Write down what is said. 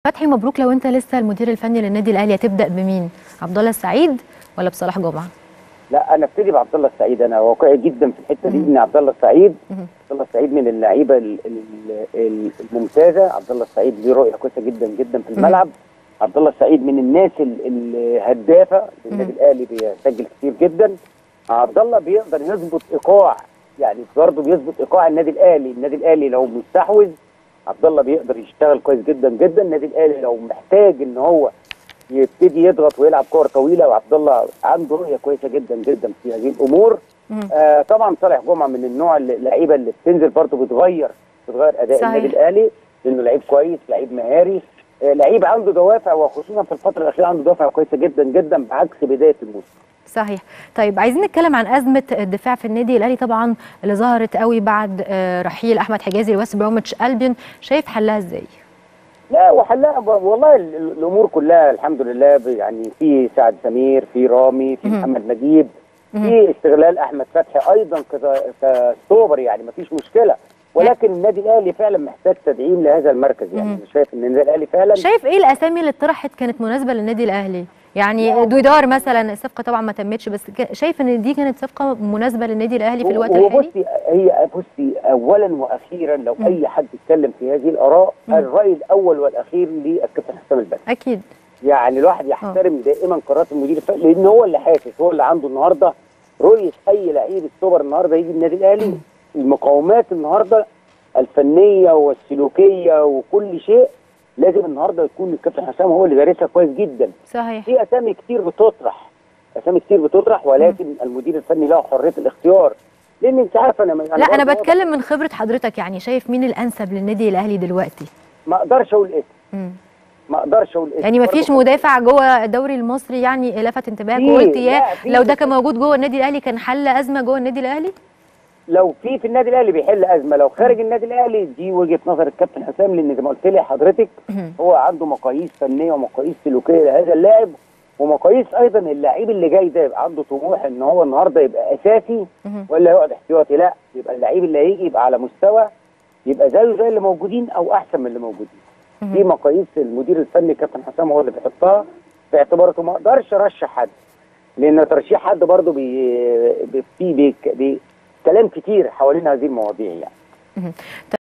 فتحي مبروك لو انت لسه المدير الفني للنادي الاهلي هتبدا بمين عبد الله السعيد ولا بصلاح جمعه لا انا ابتدي بعبد الله السعيد انا واقعي جدا في الحته دي ان عبد الله السعيد عبد الله السعيد من اللعيبه ال- ال- ال- الممتازه عبد الله السعيد ليه رؤيه كويسه جدا جدا في الملعب عبد الله السعيد من الناس ال- الهدافه للنادي الاهلي بيسجل كتير جدا عبد الله بيقدر يظبط ايقاع يعني برضه بيظبط ايقاع النادي الاهلي النادي الاهلي لو مستحوذ عبد الله بيقدر يشتغل كويس جدا جدا النادي الاهلي لو محتاج ان هو يبتدي يضغط ويلعب كور طويله وعبد الله عنده رؤيه كويسه جدا جدا في هذه الامور آه طبعا صالح جمعه من النوع اللي- اللعيبه اللي بتنزل برضه بتغير بتغير اداء صحيح. النادي الاهلي لانه لعيب كويس لعيب مهاري آه لعيب عنده دوافع وخصوصا في الفتره الاخيره عنده دوافع كويسه جدا جدا بعكس بدايه الموسم صحيح طيب عايزين نتكلم عن ازمه الدفاع في النادي الاهلي طبعا اللي ظهرت قوي بعد آه، رحيل احمد حجازي لويست بروميتش البيون شايف حلها ازاي لا وحلها والله ال- ال- الامور كلها الحمد لله ب- يعني في سعد سمير في رامي في مهم. محمد نجيب في استغلال احمد فتحي ايضا كت- كستوبر يعني مفيش مشكله ولكن النادي الاهلي فعلا محتاج تدعيم لهذا المركز يعني مهم. أنا شايف ان النادي الاهلي فعلا شايف ايه الاسامي اللي اتطرحت كانت مناسبه للنادي الاهلي يعني دويدار مثلا الصفقه طبعا ما تمتش بس ك- شايف ان دي كانت صفقه مناسبه للنادي الاهلي في الوقت هو الحالي بصي هي بصي اولا واخيرا لو مم. اي حد اتكلم في هذه الاراء مم. الراي الاول والاخير للكابتن حسام البدري اكيد يعني الواحد يحترم دائما قرارات المدير الفني لان هو اللي حاسس هو اللي عنده النهارده رؤيه اي لعيب السوبر النهارده يجي النادي الاهلي المقاومات النهارده الفنيه والسلوكيه وكل شيء لازم النهارده يكون الكابتن حسام هو اللي دارسها كويس جدا صحيح في اسامي كتير بتطرح اسامي كتير بتطرح ولكن المدير الفني له حريه الاختيار لان انت عارفه انا لا انا برضه بتكلم من خبره حضرتك يعني شايف مين الانسب للنادي الاهلي دلوقتي ما اقدرش اقول اسم مم. ما اقدرش اقول اسم يعني ما فيش برضه. مدافع جوه الدوري المصري يعني لفت انتباهك في- وقلت لا، يا في- لو ده كان موجود جوه النادي الاهلي كان حل ازمه جوه النادي الاهلي لو في في النادي الاهلي بيحل ازمه لو خارج النادي الاهلي دي وجهه نظر الكابتن حسام لان زي ما قلت لي حضرتك هو عنده مقاييس فنيه ومقاييس سلوكيه لهذا اللاعب ومقاييس ايضا اللاعب اللي جاي ده يبقى عنده طموح ان هو النهارده يبقى اساسي مهم. ولا يقعد احتياطي لا يبقى اللعيب اللي هيجي يبقى على مستوى يبقى زيه زي اللي موجودين او احسن من اللي موجودين دي مقاييس المدير الفني كابتن حسام هو اللي بيحطها في اعتباراته ما اقدرش ارشح حد لان ترشيح حد برضه بي بي في بي بي كلام كتير حوالين هذه المواضيع يعني